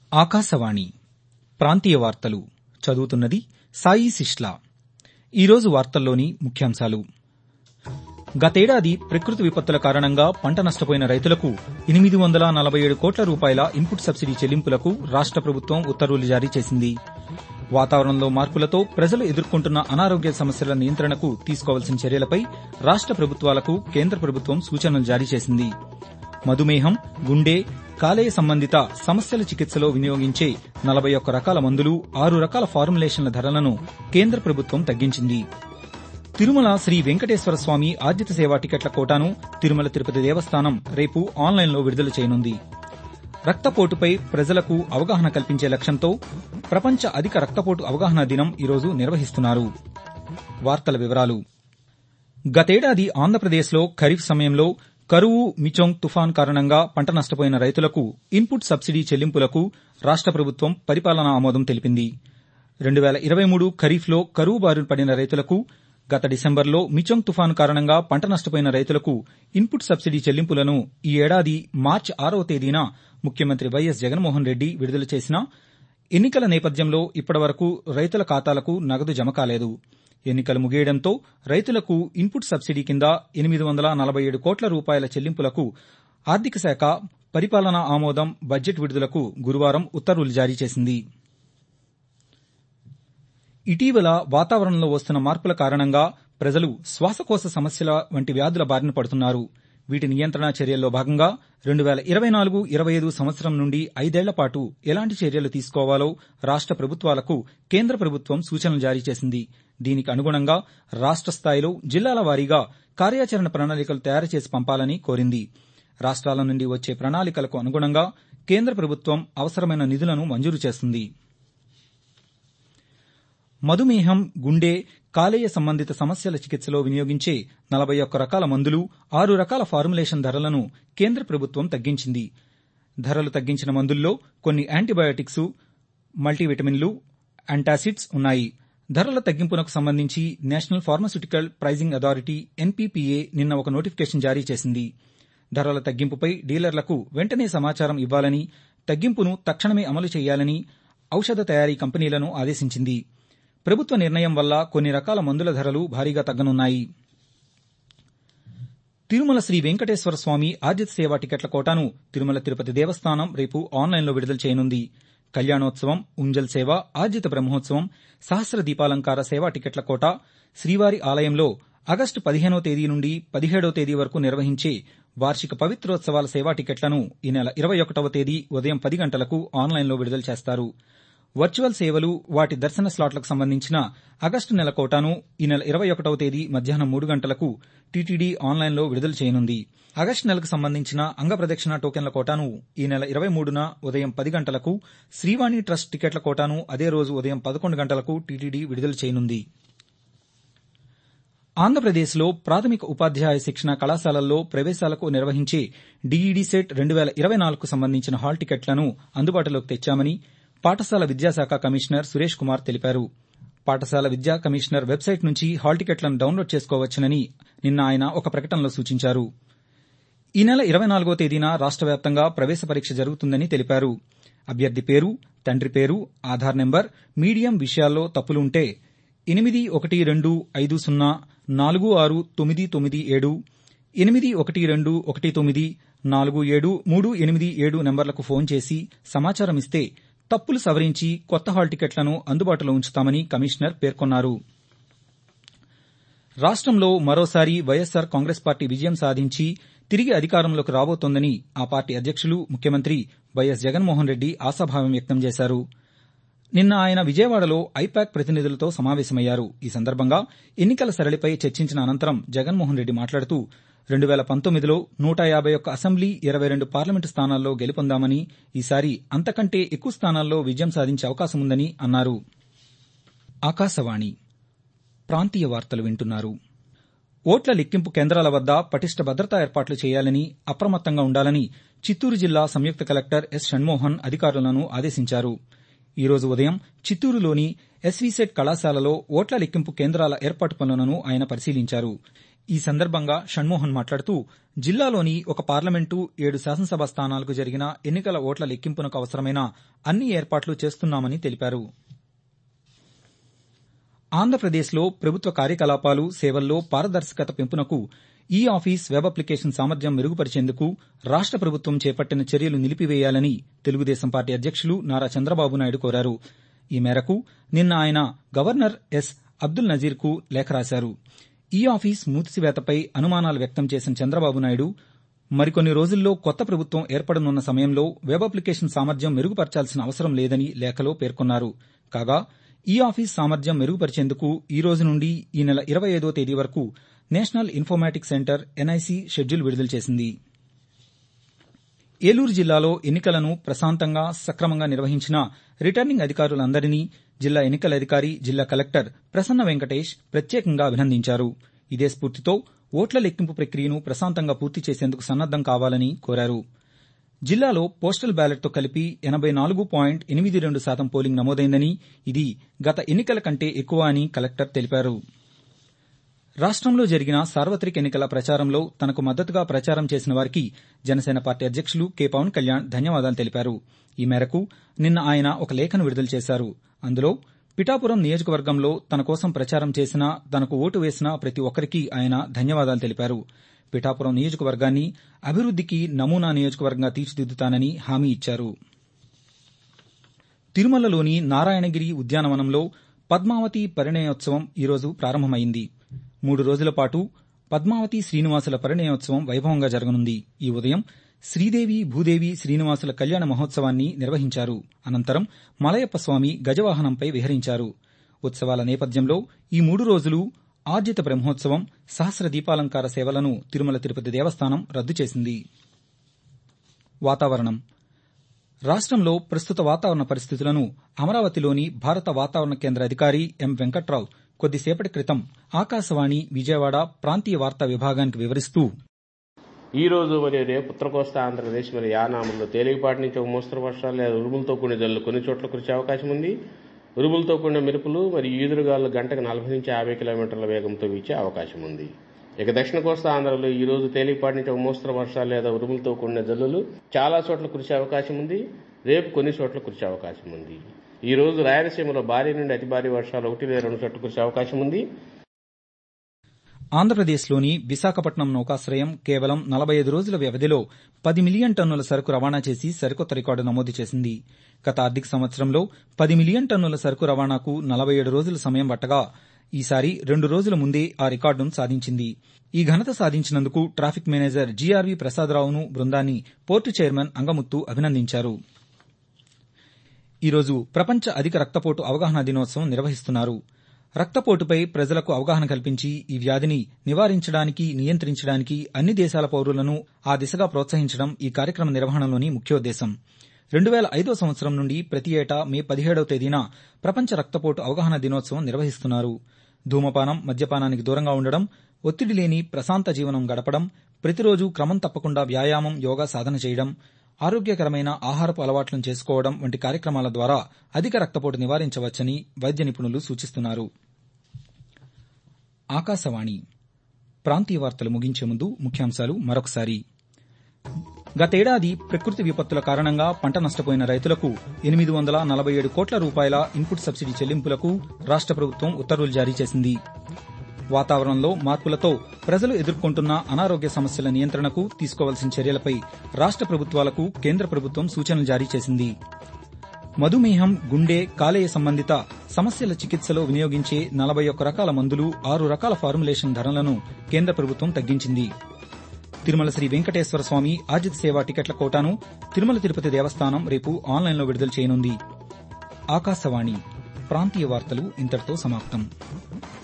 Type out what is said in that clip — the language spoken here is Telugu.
ఆకాశవాణి ప్రాంతీయ వార్తలు చదువుతున్నది సాయి సిష్లా ఈరోజు వార్తల్లోని ముఖ్యాంశాలు గతేడాది ప్రకృతి విపత్తుల కారణంగా పంట నష్టపోయిన రైతులకు ఎనిమిది వందల నలభై ఏడు కోట్ల రూపాయల ఇన్పుట్ సబ్సిడీ చెల్లింపులకు రాష్ట ప్రభుత్వం ఉత్తర్వులు జారీ చేసింది వాతావరణంలో మార్పులతో ప్రజలు ఎదుర్కొంటున్న అనారోగ్య సమస్యల నియంత్రణకు తీసుకోవాల్సిన చర్యలపై రాష్ట ప్రభుత్వాలకు కేంద్ర ప్రభుత్వం సూచనలు జారీ చేసింది మధుమేహం గుండె కాలేయ సంబంధిత సమస్యల చికిత్సలో వినియోగించే నలభై ఒక్క రకాల మందులు ఆరు రకాల ఫార్ములేషన్ల ధరలను కేంద్ర ప్రభుత్వం తగ్గించింది తిరుమల శ్రీ వెంకటేశ్వర స్వామి ఆర్జిత సేవా టికెట్ల కోటాను తిరుమల తిరుపతి దేవస్థానం రేపు ఆన్లైన్లో విడుదల చేయనుంది రక్తపోటుపై ప్రజలకు అవగాహన కల్పించే లక్ష్యంతో ప్రపంచ అధిక రక్తపోటు అవగాహన దినం ఈరోజు నిర్వహిస్తున్నారు వార్తల వివరాలు గతేడాది ఆంధ్రప్రదేశ్లో ఖరీఫ్ సమయంలో కరువు మిచోంగ్ తుఫాన్ కారణంగా పంట నష్టపోయిన రైతులకు ఇన్పుట్ సబ్సిడీ చెల్లింపులకు రాష్ట ప్రభుత్వం పరిపాలనా ఆమోదం తెలిపింది రెండు వేల ఇరవై మూడు ఖరీఫ్లో కరువు బారిన పడిన రైతులకు గత డిసెంబర్లో మిచోంగ్ తుఫాను కారణంగా పంట నష్టపోయిన రైతులకు ఇన్పుట్ సబ్సిడీ చెల్లింపులను ఈ ఏడాది మార్చి ఆరవ తేదీన ముఖ్యమంత్రి వైఎస్ జగన్మోహన్ రెడ్డి విడుదల చేసినా ఎన్నికల నేపథ్యంలో ఇప్పటివరకు రైతుల ఖాతాలకు నగదు జమ కాలేదు ఎన్నికలు ముగియడంతో రైతులకు ఇన్పుట్ సబ్సిడీ కింద ఎనిమిది వందల నలభై ఏడు కోట్ల రూపాయల చెల్లింపులకు ఆర్థిక శాఖ పరిపాలనా ఆమోదం బడ్జెట్ విడుదలకు గురువారం ఉత్తర్వులు జారీ చేసింది ఇటీవల వాతావరణంలో వస్తున్న మార్పుల కారణంగా ప్రజలు శ్వాసకోశ సమస్యల వంటి వ్యాధుల బారిన పడుతున్నారు వీటి నియంత్రణ చర్యల్లో భాగంగా రెండు వేల ఇరవై నాలుగు ఇరవై ఐదు సంవత్సరం నుండి ఐదేళ్ల పాటు ఎలాంటి చర్యలు తీసుకోవాలో రాష్ట ప్రభుత్వాలకు కేంద్ర ప్రభుత్వం సూచనలు జారీ చేసింది దీనికి అనుగుణంగా రాష్ట స్థాయిలో జిల్లాల వారీగా కార్యాచరణ ప్రణాళికలు తయారు చేసి పంపాలని కోరింది రాష్ట్రాల నుండి వచ్చే ప్రణాళికలకు అనుగుణంగా కేంద్ర ప్రభుత్వం అవసరమైన నిధులను మంజూరు చేస్తుంది మధుమేహం గుండె కాలేయ సంబంధిత సమస్యల చికిత్సలో వినియోగించే నలభై ఒక్క రకాల మందులు ఆరు రకాల ఫార్ములేషన్ ధరలను కేంద్ర ప్రభుత్వం తగ్గించింది ధరలు తగ్గించిన మందుల్లో కొన్ని యాంటీబయాటిక్స్ మల్టీవిటమిన్లు యాంటాసిడ్స్ ఉన్నాయి ధరల తగ్గింపునకు సంబంధించి national pharmaceutical pricing authority NPPA నిన్న ఒక నోటిఫికేషన్ జారీ చేసింది ధరల తగ్గింపుపై డీలర్లకు వెంటనే సమాచారం ఇవ్వాలని తగ్గింపును తక్షణమే అమలు చేయాలని ఔషధ తయారీ కంపెనీలను ఆదేశించింది ప్రభుత్వ నిర్ణయం వల్ల కొన్ని రకాల మందుల ధరలు భారీగా తగ్గనున్నాయి తిరుమల శ్రీ వెంకటేశ్వర స్వామి ఆర్జిత సేవా టికెట్ల కోటాను తిరుమల తిరుపతి దేవస్థానం రేపు ఆన్లైన్లో విడుదల చేయనుంది కళ్యాణోత్సవం ఉంజల్ సేవ ఆర్జిత బ్రహ్మోత్సవం సహస్ర దీపాలంకార సేవా టికెట్ల కోట శ్రీవారి ఆలయంలో ఆగస్టు పదిహేనో తేదీ నుండి పదిహేడో తేదీ వరకు నిర్వహించే వార్షిక పవిత్రోత్సవాల సేవా టికెట్లను ఈ నెల ఇరవై ఒకటవ తేదీ ఉదయం పది గంటలకు ఆన్లైన్లో విడుదల చేస్తారు వర్చువల్ సేవలు వాటి దర్శన స్లాట్లకు సంబంధించిన ఆగస్టు నెల కోటాను ఈ నెల ఇరవై ఒకటవ తేదీ మధ్యాహ్నం మూడు గంటలకు టీటీడీ ఆన్లైన్లో విడుదల చేయనుంది ఆగస్టు నెలకు సంబంధించిన అంగప్రదక్షిణ టోకెన్ల కోటాను ఈ నెల ఇరవై మూడున ఉదయం పది గంటలకు శ్రీవాణి ట్రస్ట్ టికెట్ల కోటాను అదే రోజు ఉదయం పదకొండు గంటలకు టీటీడీ విడుదల చేయనుంది ఆంధ్రప్రదేశ్లో ప్రాథమిక ఉపాధ్యాయ శిక్షణ కళాశాలల్లో ప్రవేశాలకు నిర్వహించే డీఈడీ సెట్ రెండు వేల ఇరవై నాలుగుకు సంబంధించిన హాల్ టికెట్లను అందుబాటులోకి తెచ్చామని పాఠశాల విద్యాశాఖ కమిషనర్ సురేష్ కుమార్ తెలిపారు పాఠశాల విద్యా కమిషనర్ వెబ్సైట్ నుంచి హాల్ టికెట్లను డౌన్లోడ్ చేసుకోవచ్చునని నిన్న ఆయన ఒక ప్రకటనలో సూచించారు ఈ నెల ఇరవై నాలుగో తేదీన రాష్ట వ్యాప్తంగా ప్రవేశ పరీక్ష జరుగుతుందని తెలిపారు అభ్యర్థి పేరు తండ్రి పేరు ఆధార్ నెంబర్ మీడియం విషయాల్లో తప్పులు ఉంటే ఎనిమిది ఒకటి రెండు ఐదు సున్నా నాలుగు ఆరు తొమ్మిది తొమ్మిది ఏడు ఎనిమిది ఒకటి రెండు ఒకటి తొమ్మిది నాలుగు ఏడు మూడు ఎనిమిది ఏడు నెంబర్లకు ఫోన్ చేసి సమాచారం ఇస్తే తప్పులు సవరించి కొత్త హాల్ టికెట్లను అందుబాటులో ఉంచుతామని కమిషనర్ పేర్కొన్నారు రాష్టంలో మరోసారి వైఎస్సార్ కాంగ్రెస్ పార్టీ విజయం సాధించి తిరిగి అధికారంలోకి రాబోతోందని ఆ పార్టీ అధ్యక్షులు ముఖ్యమంత్రి వైఎస్ జగన్మోహన్ రెడ్డి ఆశాభావం వ్యక్తం చేశారు నిన్న ఆయన విజయవాడలో ఐపాక్ ప్రతినిధులతో సమావేశమయ్యారు ఈ సందర్భంగా ఎన్నికల సరళిపై చర్చించిన అనంతరం జగన్మోహన్ రెడ్డి మాట్లాడుతూ రెండు వేల పంతొమ్మిదిలో నూట యాభై ఒక్క అసెంబ్లీ ఇరవై రెండు పార్లమెంటు స్థానాల్లో గెలుపొందామని ఈసారి అంతకంటే ఎక్కువ స్థానాల్లో విజయం సాధించే అవకాశం ఉందని అన్నారు ఆకాశవాణి ప్రాంతీయ వార్తలు వింటున్నారు ఓట్ల లెక్కింపు కేంద్రాల వద్ద పటిష్ట భద్రతా ఏర్పాట్లు చేయాలని అప్రమత్తంగా ఉండాలని చిత్తూరు జిల్లా సంయుక్త కలెక్టర్ ఎస్ షణ్మోహన్ అధికారులను ఆదేశించారు ఈ రోజు ఉదయం చిత్తూరులోని ఎస్వీసెట్ కళాశాలలో ఓట్ల లెక్కింపు కేంద్రాల ఏర్పాటు పనులను ఆయన పరిశీలించారు ఈ సందర్భంగా షణ్మోహన్ మాట్లాడుతూ జిల్లాలోని ఒక పార్లమెంటు ఏడు శాసనసభ స్థానాలకు జరిగిన ఎన్నికల ఓట్ల లెక్కింపునకు అవసరమైన అన్ని ఏర్పాట్లు చేస్తున్నామని తెలిపారు ఆంధ్రప్రదేశ్లో ప్రభుత్వ కార్యకలాపాలు సేవల్లో పారదర్శకత పెంపునకు ఈ ఆఫీస్ వెబ్ అప్లికేషన్ సామర్థ్యం మెరుగుపరిచేందుకు రాష్ట ప్రభుత్వం చేపట్టిన చర్యలు నిలిపివేయాలని తెలుగుదేశం పార్టీ అధ్యక్షులు నారా చంద్రబాబు నాయుడు కోరారు ఈ మేరకు నిన్న ఆయన గవర్నర్ ఎస్ అబ్దుల్ నజీర్కు లేఖ రాశారు ఈ ఆఫీస్ మూసివేతపై అనుమానాలు వ్యక్తం చేసిన చంద్రబాబు నాయుడు మరికొన్ని రోజుల్లో కొత్త ప్రభుత్వం ఏర్పడనున్న సమయంలో వెబ్ అప్లికేషన్ సామర్థ్యం మెరుగుపరచాల్సిన అవసరం లేదని లేఖలో పేర్కొన్నారు కాగా ఈ ఆఫీస్ సామర్థ్యం మెరుగుపరిచేందుకు ఈ రోజు నుండి ఈ నెల ఇరవై ఐదో తేదీ వరకు national informatics centre NIC schedule విడుదల చేసింది ఏలూరు జిల్లాలో ఎన్నికలను ప్రశాంతంగా సక్రమంగా నిర్వహించిన రిటర్నింగ్ అధికారులందరినీ జిల్లా ఎన్నికల అధికారి జిల్లా కలెక్టర్ ప్రసన్న వెంకటేష్ ప్రత్యేకంగా అభినందించారు ఇదే స్ఫూర్తితో ఓట్ల లెక్కింపు ప్రక్రియను ప్రశాంతంగా పూర్తి చేసేందుకు సన్నద్దం కావాలని కోరారు జిల్లాలో పోస్టల్ బ్యాలెట్తో కలిపి ఎనబై నాలుగు పాయింట్ ఎనిమిది రెండు శాతం పోలింగ్ నమోదైందని ఇది గత ఎన్నికల కంటే ఎక్కువ అని కలెక్టర్ తెలిపారు రాష్టంలో జరిగిన సార్వత్రిక ఎన్నికల ప్రచారంలో తనకు మద్దతుగా ప్రచారం చేసిన వారికి జనసేన పార్టీ అధ్యక్షులు కె పవన్ కళ్యాణ్ ధన్యవాదాలు తెలిపారు ఈ మేరకు నిన్న ఆయన ఒక లేఖను విడుదల చేశారు అందులో పిఠాపురం నియోజకవర్గంలో తన కోసం ప్రచారం చేసిన తనకు ఓటు వేసిన ప్రతి ఒక్కరికి ఆయన ధన్యవాదాలు తెలిపారు పిఠాపురం నియోజకవర్గాన్ని అభివృద్దికి నమూనా నియోజకవర్గంగా తీర్చిదిద్దుతానని హామీ ఇచ్చారు తిరుమలలోని నారాయణగిరి ఉద్యానవనంలో పద్మావతి పరిణయోత్సవం ఈరోజు ప్రారంభమైంది మూడు రోజుల పాటు పద్మావతి శ్రీనివాసుల పరిణయోత్సవం వైభవంగా జరగనుంది ఈ ఉదయం శ్రీదేవి భూదేవి శ్రీనివాసుల కళ్యాణ మహోత్సవాన్ని నిర్వహించారు అనంతరం మలయప్ప స్వామి గజవాహనంపై విహరించారు ఉత్సవాల నేపథ్యంలో ఈ మూడు రోజులు ఆర్జిత బ్రహ్మోత్సవం సహస్ర దీపాలంకార సేవలను తిరుమల తిరుపతి దేవస్థానం రద్దు చేసింది వాతావరణం రాష్టంలో ప్రస్తుత వాతావరణ పరిస్థితులను అమరావతిలోని భారత వాతావరణ కేంద్ర అధికారి ఎం వెంకట్రావు కొద్దిసేపటి క్రితం ఆకాశవాణి విజయవాడ ప్రాంతీయ వార్తా విభాగానికి వివరిస్తూ ఈ రోజు మరియు రేపు ఉత్తర కోస్తా ఆంధ్రప్రదేశ్ మరియు యానాముల్లో తేలికపాటి నుంచి ఒక మోస్తరు వర్షాలు లేదా ఉరుములతో కూడిన జల్లు కొన్ని చోట్ల కురిసే అవకాశం ఉంది ఉరుములతో కూడిన మెరుపులు మరియు ఈదురుగాలు గంటకు నలభై నుంచి యాభై కిలోమీటర్ల వేగంతో వీచే అవకాశం ఉంది ఇక దక్షిణ కోస్తా ఆంధ్రలో ఈ రోజు తేలికపాటి నుంచి ఒక మోస్తరు వర్షాలు లేదా ఉరుములతో కూడిన జల్లులు చాలా చోట్ల కురిసే అవకాశం ఉంది రేపు కొన్ని చోట్ల కురిసే అవకాశం ఉంది ఈ రోజు రాయలసీమలో భారీ నుండి అతి భారీ వర్షాలు ఒకటి లేదా రెండు చోట్ల కురిసే అవకాశం ఉంది ఆంధ్రప్రదేశ్లోని విశాఖపట్నం నౌకాశ్రయం కేవలం నలభై ఐదు రోజుల వ్యవధిలో పది మిలియన్ టన్నుల సరుకు రవాణా చేసి సరికొత్త రికార్డు నమోదు చేసింది గత ఆర్థిక సంవత్సరంలో పది మిలియన్ టన్నుల సరుకు రవాణాకు నలభై ఏడు రోజుల సమయం పట్టగా ఈసారి రెండు రోజుల ముందే ఆ రికార్డును సాధించింది ఈ ఘనత సాధించినందుకు ట్రాఫిక్ మేనేజర్ జీఆర్వీ ప్రసాదరావును బృందాన్ని పోర్టు చైర్మన్ అంగముత్తు అభినందించారు ఈరోజు ప్రపంచ అధిక రక్తపోటు అవగాహన దినోత్సవం నిర్వహిస్తున్నారు రక్తపోటుపై ప్రజలకు అవగాహన కల్పించి ఈ వ్యాధిని నివారించడానికి నియంత్రించడానికి అన్ని దేశాల పౌరులను ఆ దిశగా ప్రోత్సహించడం ఈ కార్యక్రమ నిర్వహణలోని ముఖ్యోద్దేశం రెండు వేల ఐదో సంవత్సరం నుండి ప్రతి ఏటా మే పదిహేడవ తేదీన ప్రపంచ రక్తపోటు అవగాహన దినోత్సవం నిర్వహిస్తున్నారు ధూమపానం మద్యపానానికి దూరంగా ఉండడం ఒత్తిడి లేని ప్రశాంత జీవనం గడపడం ప్రతిరోజు క్రమం తప్పకుండా వ్యాయామం యోగా సాధన చేయడం ఆరోగ్యకరమైన ఆహారపు అలవాట్లను చేసుకోవడం వంటి కార్యక్రమాల ద్వారా అధిక రక్తపోటు నివారించవచ్చని వైద్య నిపుణులు సూచిస్తున్నారు ఆకాశవాణి ప్రాంతీయ వార్తలు ముగించే ముందు ముఖ్యాంశాలు మరొకసారి గతేడాది ప్రకృతి విపత్తుల కారణంగా పంట నష్టపోయిన రైతులకు ఎనిమిది వందల నలభై ఏడు కోట్ల రూపాయల ఇన్పుట్ సబ్సిడీ చెల్లింపులకు రాష్ట ప్రభుత్వం ఉత్తర్వులు జారీ చేసింది వాతావరణంలో మార్పులతో ప్రజలు ఎదుర్కొంటున్న అనారోగ్య సమస్యల నియంత్రణకు తీసుకోవాల్సిన చర్యలపై రాష్ట ప్రభుత్వాలకు కేంద్ర ప్రభుత్వం సూచనలు జారీ చేసింది మధుమేహం గుండె కాలేయ సంబంధిత సమస్యల చికిత్సలో వినియోగించే నలభై ఒక్క రకాల మందులు ఆరు రకాల ఫార్ములేషన్ ధరలను కేంద్ర ప్రభుత్వం తగ్గించింది తిరుమల శ్రీ వెంకటేశ్వర స్వామి ఆర్జిత సేవా టికెట్ల కోటాను తిరుమల తిరుపతి దేవస్థానం రేపు ఆన్లైన్లో విడుదల చేయనుంది ఆకాశవాణి ప్రాంతీయ వార్తలు ఇంతటితో సమాప్తం